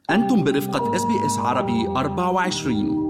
أنتم برفقة اس بي اس عربي 24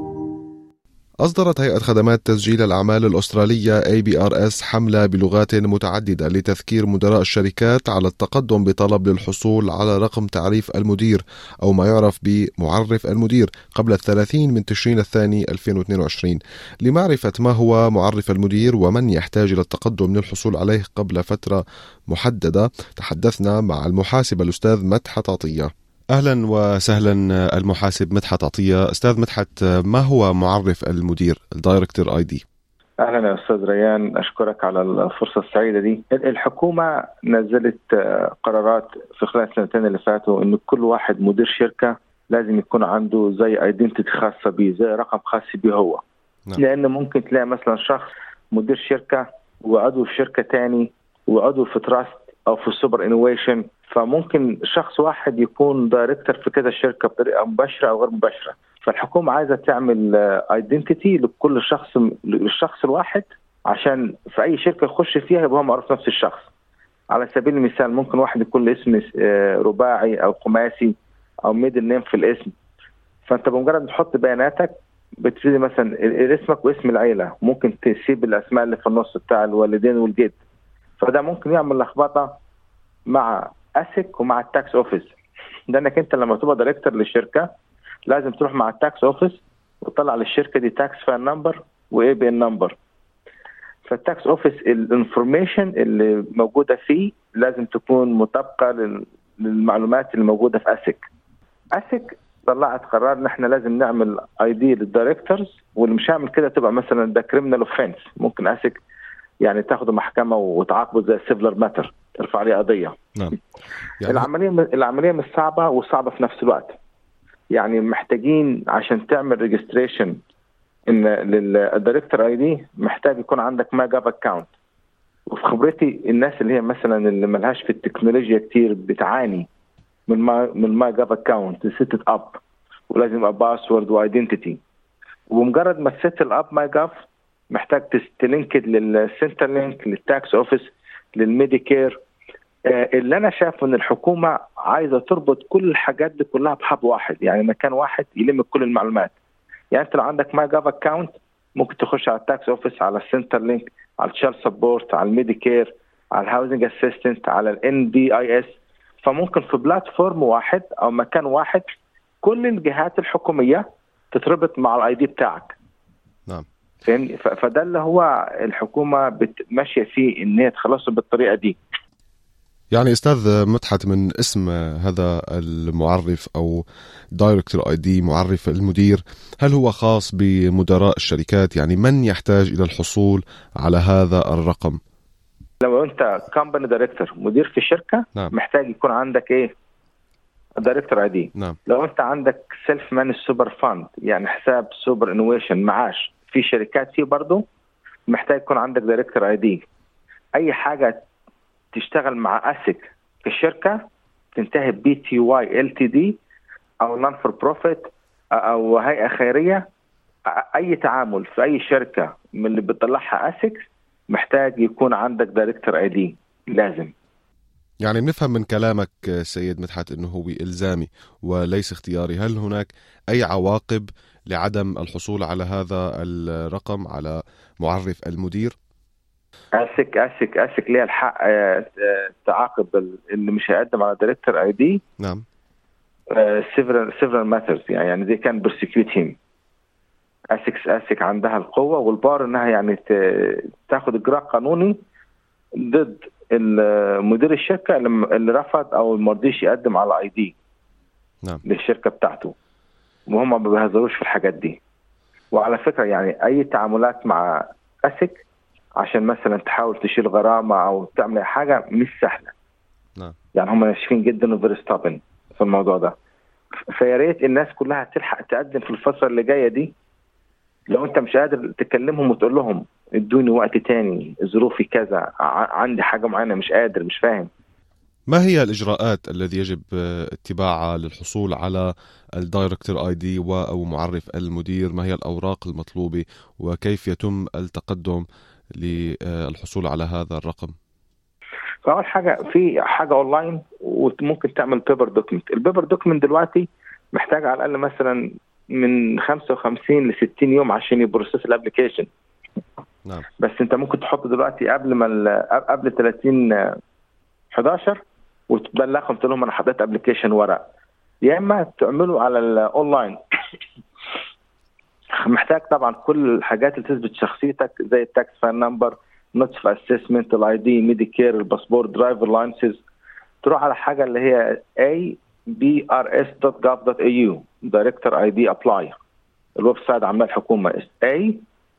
أصدرت هيئة خدمات تسجيل الأعمال الأسترالية ABRS حملة بلغات متعددة لتذكير مدراء الشركات على التقدم بطلب للحصول على رقم تعريف المدير أو ما يعرف بمعرف المدير قبل الثلاثين من تشرين الثاني 2022 لمعرفة ما هو معرف المدير ومن يحتاج إلى التقدم للحصول عليه قبل فترة محددة تحدثنا مع المحاسب الأستاذ مدحت عطية اهلا وسهلا المحاسب مدحت عطيه استاذ مدحت ما هو معرف المدير الدايركتور اي دي اهلا يا استاذ ريان اشكرك على الفرصه السعيده دي الحكومه نزلت قرارات في خلال السنتين اللي فاتوا انه كل واحد مدير شركه لازم يكون عنده زي ايدنتيتي خاصه به زي رقم خاص به هو نعم. لان ممكن تلاقي مثلا شخص مدير شركه وعضو في شركه تاني وعضو في تراست او في سوبر انويشن فممكن شخص واحد يكون دايركتور في كذا شركه بطريقه مباشره او غير مباشره فالحكومه عايزه تعمل ايدنتيتي لكل شخص للشخص الواحد عشان في اي شركه يخش فيها يبقى هو معروف نفس الشخص على سبيل المثال ممكن واحد يكون له اسم رباعي او خماسي او ميدل نيم في الاسم فانت بمجرد تحط بياناتك بتبتدي مثلا اسمك واسم العيله ممكن تسيب الاسماء اللي في النص بتاع الوالدين والجد فده ممكن يعمل لخبطه مع اسك ومع التاكس اوفيس لانك انت لما تبقى دايركتور للشركه لازم تروح مع التاكس اوفيس وتطلع للشركه دي تاكس فاين نمبر واي بي ان نمبر فالتاكس اوفيس الانفورميشن اللي موجوده فيه لازم تكون مطابقه للمعلومات اللي موجوده في اسك اسك طلعت قرار ان احنا لازم نعمل اي دي للدايركتورز واللي مش هعمل كده تبقى مثلا ده كريمنال اوفنس ممكن اسك يعني تاخده محكمه وتعاقبه زي سيفلر ماتر ترفع عليه قضيه نعم يعني العمليه العمليه مش صعبه وصعبه في نفس الوقت يعني محتاجين عشان تعمل ريجستريشن ان للدايركتور اي دي محتاج يكون عندك ما جاف اكونت وفي خبرتي الناس اللي هي مثلا اللي ملهاش في التكنولوجيا كتير بتعاني من ما من ما جاف اكونت ست اب ولازم يبقى باسورد وايدنتيتي وبمجرد ما تست اب ماي جاف محتاج تلينكد للسنتر لينك للتاكس اوفيس للميديكير اللي انا شايفه ان الحكومه عايزه تربط كل الحاجات دي كلها بحب واحد يعني مكان واحد يلم كل المعلومات يعني انت لو عندك ماي جاف اكونت ممكن تخش على التاكس اوفيس على السنتر لينك على التشايلد سبورت على الميديكير على الهاوزنج اسيستنت على الان دي اي اس فممكن في بلاتفورم واحد او مكان واحد كل الجهات الحكوميه تتربط مع الاي دي بتاعك نعم فاهمني فده اللي هو الحكومه ماشيه فيه ان هي تخلصه بالطريقه دي يعني استاذ مدحت من اسم هذا المعرف او دايركتور اي دي معرف المدير هل هو خاص بمدراء الشركات يعني من يحتاج الى الحصول على هذا الرقم لو انت كومباني دايركتور مدير في شركه نعم. محتاج يكون عندك ايه دايركتور اي دي نعم لو انت عندك سيلف مان سوبر فاند يعني حساب سوبر انويشن معاش في شركات فيه برضه محتاج يكون عندك دايركتور اي دي اي حاجه تشتغل مع اسك في الشركه تنتهي بي تي واي ال تي دي او نون فور بروفيت او هيئه خيريه اي تعامل في اي شركه من اللي بتطلعها اسك محتاج يكون عندك دايركتور اي دي لازم يعني بنفهم من كلامك سيد مدحت انه هو الزامي وليس اختياري هل هناك اي عواقب لعدم الحصول على هذا الرقم على معرف المدير اسك اسك اسك ليها الحق تعاقب اللي مش هيقدم على دايركتور اي دي نعم سيفرال سيفرال ماترز يعني يعني دي كان بيرسكيوت هيم اسك اسك عندها القوه والبار انها يعني تاخد اجراء قانوني ضد مدير الشركه اللي رفض او ما رضيش يقدم على اي دي نعم للشركه بتاعته وهم ما بيهزروش في الحاجات دي وعلى فكره يعني اي تعاملات مع اسك عشان مثلا تحاول تشيل غرامه او تعمل اي حاجه مش سهله نعم يعني هم ناشفين جدا وفيري ستابن في الموضوع ده فيا ريت الناس كلها تلحق تقدم في الفتره اللي جايه دي لو انت مش قادر تكلمهم وتقول لهم ادوني وقت تاني ظروفي كذا عندي حاجه معينه مش قادر مش فاهم ما هي الاجراءات الذي يجب اتباعها للحصول على الدايركتور اي دي او معرف المدير ما هي الاوراق المطلوبه وكيف يتم التقدم للحصول على هذا الرقم فاول حاجه في حاجه اونلاين وممكن تعمل بيبر دوكيمنت البيبر دوكيمنت دلوقتي محتاج على الاقل مثلا من 55 ل 60 يوم عشان يبروسس الابلكيشن نعم بس انت ممكن تحط دلوقتي قبل ما ال- قبل 30 11 وتبلغهم تقول لهم انا حطيت ابلكيشن ورق يا اما تعمله على الاونلاين محتاج طبعا كل الحاجات اللي تثبت شخصيتك زي التاكس فان نمبر نوتس اسسمنت الاي دي ميديكير الباسبور درايفر لايسنس تروح على حاجه اللي هي abrs.gov.au دايركتور اي دي ابلاي الويب سايت عمال الحكومه اي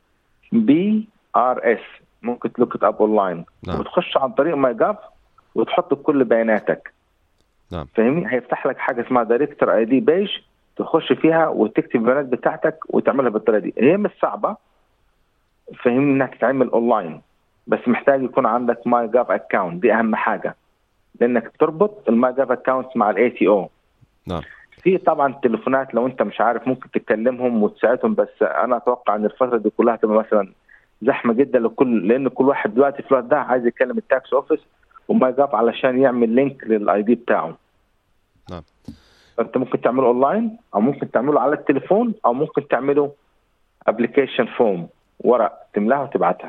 بي ار اس ممكن تلوك اب اونلاين نعم. وتخش عن طريق ماي جاف وتحط كل بياناتك نعم. فاهمني هيفتح لك حاجه اسمها دايركتور اي دي بيج تخش فيها وتكتب البيانات بتاعتك وتعملها بالطريقه دي هي مش صعبه فاهمني انها تتعمل اونلاين بس محتاج يكون عندك ماي جاف اكونت دي اهم حاجه لانك تربط الماي جاف اكونت مع الاي تي او نعم في طبعا تليفونات لو انت مش عارف ممكن تكلمهم وتساعدهم بس انا اتوقع ان الفتره دي كلها تبقى مثلا زحمه جدا لكل لان كل واحد دلوقتي في الوقت ده عايز يكلم التاكس اوفيس وما جاب علشان يعمل لينك للاي دي بتاعه نعم. فانت ممكن تعمله اونلاين او ممكن تعمله على التليفون او ممكن تعمله ابلكيشن فوم ورق تملاها وتبعتها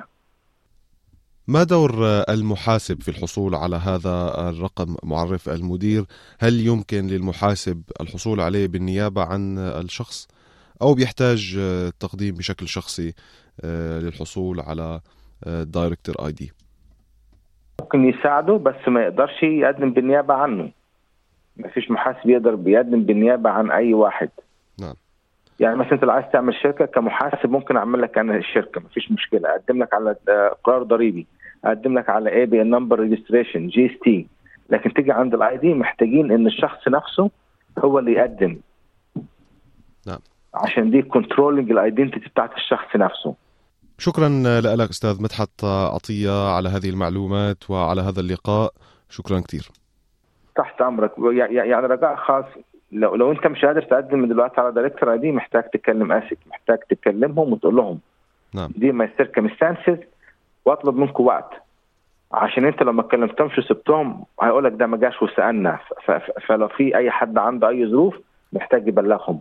ما دور المحاسب في الحصول على هذا الرقم معرف المدير هل يمكن للمحاسب الحصول عليه بالنيابة عن الشخص أو بيحتاج التقديم بشكل شخصي آه، للحصول على دايركتور اي دي ممكن يساعده بس ما يقدرش يقدم بالنيابه عنه ما فيش محاسب يقدر بيقدم بالنيابه عن اي واحد نعم. يعني مثلا انت لو عايز تعمل شركه كمحاسب ممكن اعمل لك انا الشركه ما فيش مشكله اقدم لك على آه، قرار ضريبي اقدم لك على اي بي ان نمبر ريجستريشن جي اس تي لكن تيجي عند الاي دي محتاجين ان الشخص نفسه هو اللي يقدم نعم. عشان دي كنترولنج الايدنتيتي بتاعت الشخص نفسه شكرا لك أستاذ مدحت عطية على هذه المعلومات وعلى هذا اللقاء شكرا كثير تحت امرك يع- يع- يعني رجاء خاص لو لو انت مش قادر تقدم من دلوقتي على دايركتور اي دي محتاج تكلم اسك محتاج تكلمهم وتقول لهم نعم. دي ما سيركمستانسز واطلب منكم وقت عشان انت لو ما كلمتهمش وسبتهم هيقول لك ده ما جاش وسالنا ف- ف- فلو في اي حد عنده اي ظروف محتاج يبلغهم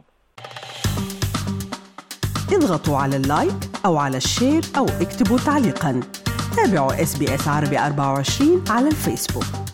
اضغطوا على اللايك أو على الشير أو اكتبوا تعليقاً تابعوا اس بي اس عربي 24 على الفيسبوك